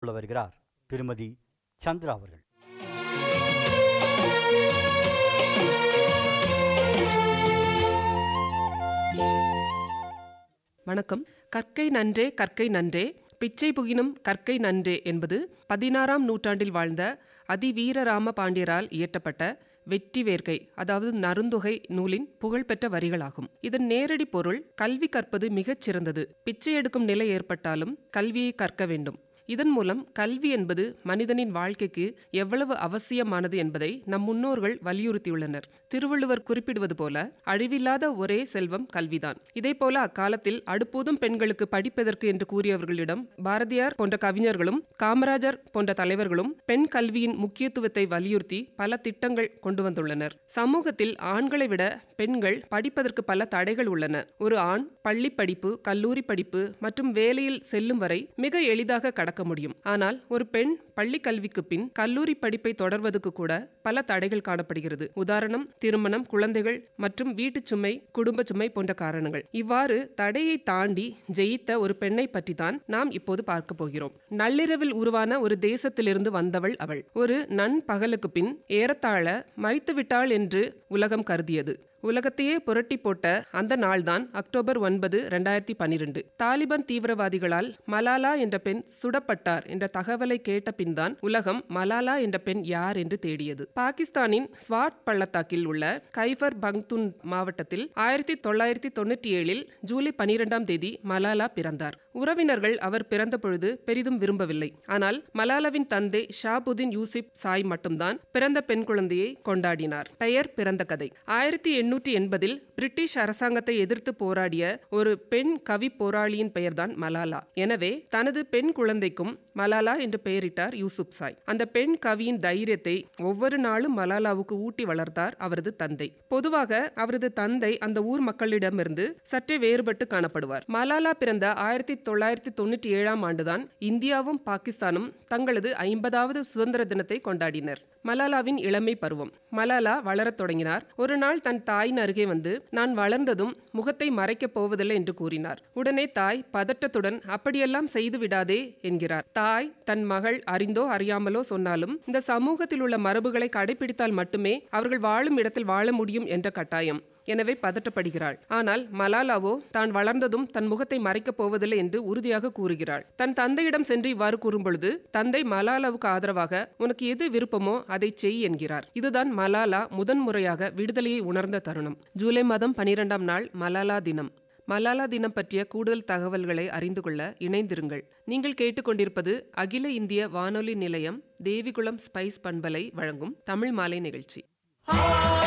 கொள்ள வருகிறார் திருமதி சந்திரா அவர்கள் வணக்கம் கற்கை நன்றே கற்கை நன்றே பிச்சை புகினும் கற்கை நன்றே என்பது பதினாறாம் நூற்றாண்டில் வாழ்ந்த அதிவீரராம பாண்டியரால் இயற்றப்பட்ட வெற்றி வேர்க்கை அதாவது நருந்தொகை நூலின் புகழ்பெற்ற வரிகளாகும் இதன் நேரடி பொருள் கல்வி கற்பது மிகச் சிறந்தது பிச்சை எடுக்கும் நிலை ஏற்பட்டாலும் கல்வியை கற்க வேண்டும் இதன் மூலம் கல்வி என்பது மனிதனின் வாழ்க்கைக்கு எவ்வளவு அவசியமானது என்பதை நம் முன்னோர்கள் வலியுறுத்தியுள்ளனர் திருவள்ளுவர் குறிப்பிடுவது போல அழிவில்லாத ஒரே செல்வம் கல்விதான் இதே போல அக்காலத்தில் அடுப்போதும் பெண்களுக்கு படிப்பதற்கு என்று கூறியவர்களிடம் பாரதியார் போன்ற கவிஞர்களும் காமராஜர் போன்ற தலைவர்களும் பெண் கல்வியின் முக்கியத்துவத்தை வலியுறுத்தி பல திட்டங்கள் கொண்டு வந்துள்ளனர் சமூகத்தில் ஆண்களை விட பெண்கள் படிப்பதற்கு பல தடைகள் உள்ளன ஒரு ஆண் பள்ளி படிப்பு கல்லூரி படிப்பு மற்றும் வேலையில் செல்லும் வரை மிக எளிதாக கடக்க முடியும் ஆனால் ஒரு பெண் பள்ளி கல்விக்கு பின் கல்லூரி படிப்பை தொடர்வதற்கு கூட பல தடைகள் காணப்படுகிறது உதாரணம் திருமணம் குழந்தைகள் மற்றும் வீட்டுச் சுமை குடும்ப சுமை போன்ற காரணங்கள் இவ்வாறு தடையை தாண்டி ஜெயித்த ஒரு பெண்ணை பற்றி தான் நாம் இப்போது பார்க்க போகிறோம் நள்ளிரவில் உருவான ஒரு தேசத்திலிருந்து வந்தவள் அவள் ஒரு நண்பகலுக்கு பின் ஏறத்தாழ மறித்துவிட்டாள் என்று உலகம் கருதியது உலகத்தையே புரட்டி போட்ட அந்த நாள்தான் அக்டோபர் ஒன்பது ரெண்டாயிரத்தி பனிரெண்டு தாலிபான் தீவிரவாதிகளால் மலாலா என்ற பெண் சுடப்பட்டார் என்ற தகவலை கேட்ட பின்தான் உலகம் மலாலா என்ற பெண் யார் என்று தேடியது பாகிஸ்தானின் ஸ்வாட் பள்ளத்தாக்கில் உள்ள கைபர் பங்துன் மாவட்டத்தில் ஆயிரத்தி தொள்ளாயிரத்தி தொண்ணூற்றி ஏழில் ஜூலை பனிரெண்டாம் தேதி மலாலா பிறந்தார் உறவினர்கள் அவர் பிறந்த பொழுது பெரிதும் விரும்பவில்லை ஆனால் மலாலாவின் தந்தை ஷாபுதீன் யூசிப் சாய் மட்டும்தான் பிறந்த பெண் குழந்தையை கொண்டாடினார் பெயர் பிறந்த கதை ஆயிரத்தி எண்ணூற்றி எண்பதில் பிரிட்டிஷ் அரசாங்கத்தை எதிர்த்து போராடிய ஒரு பெண் கவி போராளியின் பெயர்தான் மலாலா எனவே தனது பெண் குழந்தைக்கும் மலாலா என்று பெயரிட்டார் யூசுப் சாய் அந்த பெண் கவியின் தைரியத்தை ஒவ்வொரு நாளும் மலாலாவுக்கு ஊட்டி வளர்த்தார் அவரது தந்தை பொதுவாக அவரது தந்தை அந்த ஊர் மக்களிடமிருந்து சற்றே வேறுபட்டு காணப்படுவார் மலாலா பிறந்த ஆயிரத்தி தொள்ளாயிரத்தி தொண்ணூற்றி ஏழாம் ஆண்டுதான் இந்தியாவும் பாகிஸ்தானும் தங்களது ஐம்பதாவது சுதந்திர தினத்தை கொண்டாடினர் மலாலாவின் இளமை பருவம் மலாலா வளரத் தொடங்கினார் ஒரு நாள் தன் தாயின் அருகே வந்து நான் வளர்ந்ததும் முகத்தை மறைக்கப் போவதில்லை என்று கூறினார் உடனே தாய் பதட்டத்துடன் அப்படியெல்லாம் செய்து விடாதே என்கிறார் தாய் தன் மகள் அறிந்தோ அறியாமலோ சொன்னாலும் இந்த சமூகத்தில் உள்ள மரபுகளை கடைபிடித்தால் மட்டுமே அவர்கள் வாழும் இடத்தில் வாழ முடியும் என்ற கட்டாயம் எனவே பதட்டப்படுகிறாள் ஆனால் மலாலாவோ தான் வளர்ந்ததும் தன் முகத்தை மறைக்கப் போவதில்லை என்று உறுதியாக கூறுகிறாள் தன் தந்தையிடம் சென்று இவ்வாறு கூறும்பொழுது தந்தை மலாலாவுக்கு ஆதரவாக உனக்கு எது விருப்பமோ அதை செய் என்கிறார் இதுதான் மலாலா முதன்முறையாக விடுதலையை உணர்ந்த தருணம் ஜூலை மாதம் பனிரெண்டாம் நாள் மலாலா தினம் மலாலா தினம் பற்றிய கூடுதல் தகவல்களை அறிந்து கொள்ள இணைந்திருங்கள் நீங்கள் கேட்டுக்கொண்டிருப்பது அகில இந்திய வானொலி நிலையம் தேவிகுளம் ஸ்பைஸ் பண்பலை வழங்கும் தமிழ் மாலை நிகழ்ச்சி